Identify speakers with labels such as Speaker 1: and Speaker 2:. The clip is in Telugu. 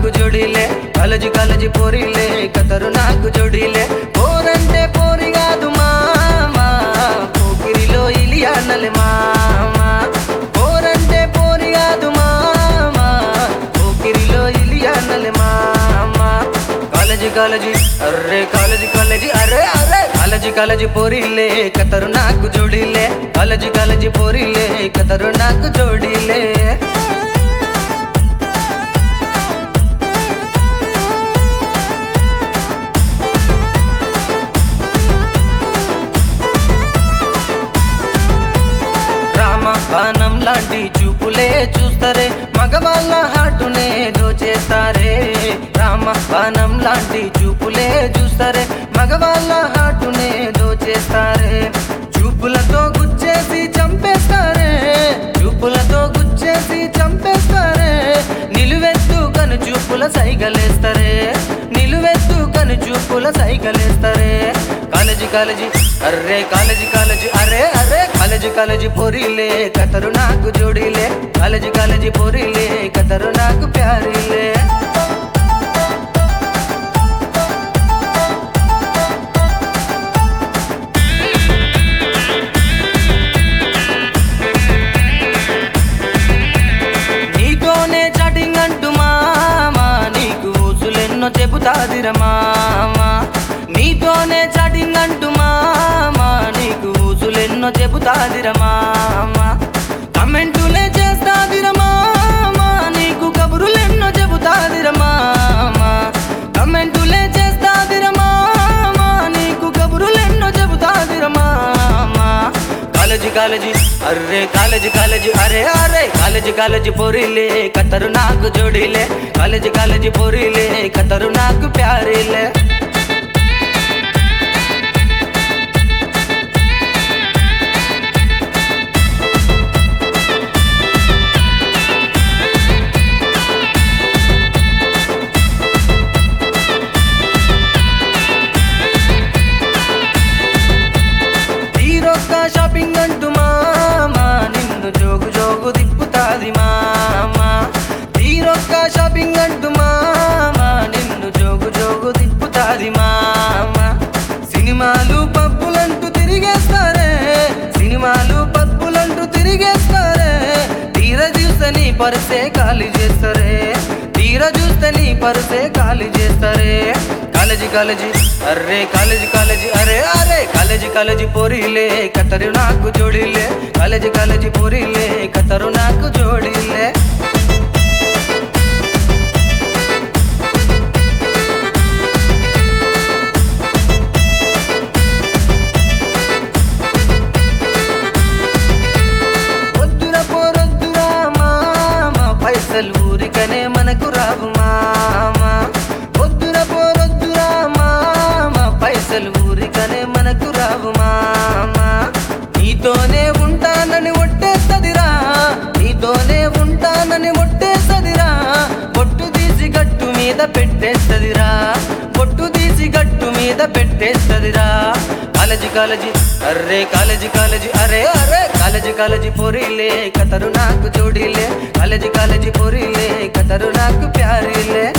Speaker 1: నాకు జోడిలే కాలేజీ కాలేజీ పోరిలే కతరు నాకు జోడిలే పోరంటే పోరి కాదు మామా పోకిరిలో ఇలియానలే మామా పోరంటే పోరి కాదు మామా పోకిరిలో ఇలియానలే మామా కాలేజీ కాలేజీ అర్రే కాలేజీ కాలేజీ అరే అరే కాలేజీ కాలేజీ పోరిలే కతరు నాకు జోడిలే కాలేజీ కాలేజీ పోరిలే కతరు నాకు జోడిలే రామ బాణం లాంటి చూపులే చూస్తారే మగవాళ్ళ హాటునే దోచేస్తారే రామ బాణం లాంటి చూపులే చూస్తారే మగవాళ్ళ హాటునే దోచేస్తారే చూపులతో గుచ్చేసి చంపేస్తారే చూపులతో గుచ్చేసి చంపేస్తారే నిలువెత్తు కను చూపుల సైగలేస్తారే నిలువెత్తు కను చూపుల సైగలేస్తారే కాలేజీ కాలేజీ అర్రే కాలేజీ కాలేజీ అరే అరే కాలేజీ కాలేజీ పోరిలే కతరు నాకు జోడిలే కాలేజీ కాలేజీ పోరిలే కతరు నాకు ప్యారిలే నీతోనే చాటింగ్ అంటూ మామా నీకు ఊసులెన్నో చెబుతాదిర మామా నీతోనే చాటింగ్ అంటూ మామా నీకు ఊసులెన్నో చెబుతాదిర మామా కమెంటులే చేస్తాదిర మామా నీకు కబురులెన్నో చెబుతాదిర మామా కమెంటులే చేస్తాదిర మామా నీకు కబురులెన్నో చెబుతాదిర మామా కాలేజీ కాలేజీ అర్రే కాలేజీ కాలేజీ అరే అరే కాలేజీ కాలేజీ పోరిలే కతరు నాకు జోడిలే కాలేజీ కాలేజీ పోరిలే కతరు నాకు ప్యారిలే తీరొక్క షాపింగ్ అంటూ మామా నిన్ను జోగు జోగు దిప్పుతాది మామా తీరొక్క షాపింగ్ అంటూ మామా నిన్ను జోగు జోగు దిప్పుతాది మామా సినిమాలు పబ్బులంటూ తిరిగేస్తారే సినిమాలు పబ్బులంటూ తిరిగేస్తారే తీర చూస్తే నీ పర్సే ఖాళీ చేస్తారే తీర చూస్తే నీ పర్సే ఖాళీ చేస్తారే కాలేజీ కాలేజీ అర్రే కాలేజీ కాలేజీ అరే అరే కాలేజీ కాలేజీ పోరిలే కతరు నాకు జోడిలే కాలేజీ కాలేజీ పోరిలే కతరు నాకు జోడిలే వద్దురా పోరొద్దురా మామ పైసలు ఊరికనే మనకు రావు మామ వద్దురా పోరొద్దురా మామ పైసలు ఊరికనే మనకు రావు మామ నీతోనే ఉంటానని ఒట్టేస్తదిరా నీతోనే ఉంటానని ఒట్టేస్తదిరా పొట్టు తీసి గట్టు మీద పెట్టేస్తదిరా పొట్టు తీసి గట్టు మీద పెట్టేస్తదిరా కాలేజీ కాలేజీ అర్రే కాలేజీ కాలేజీ అరే అరే కాలేజీ కాలేజీ పోరిలే కతరు నాకు జోడిలే కాలేజీ కాలేజీ పోరిలే కతరు నాకు ప్యారిలే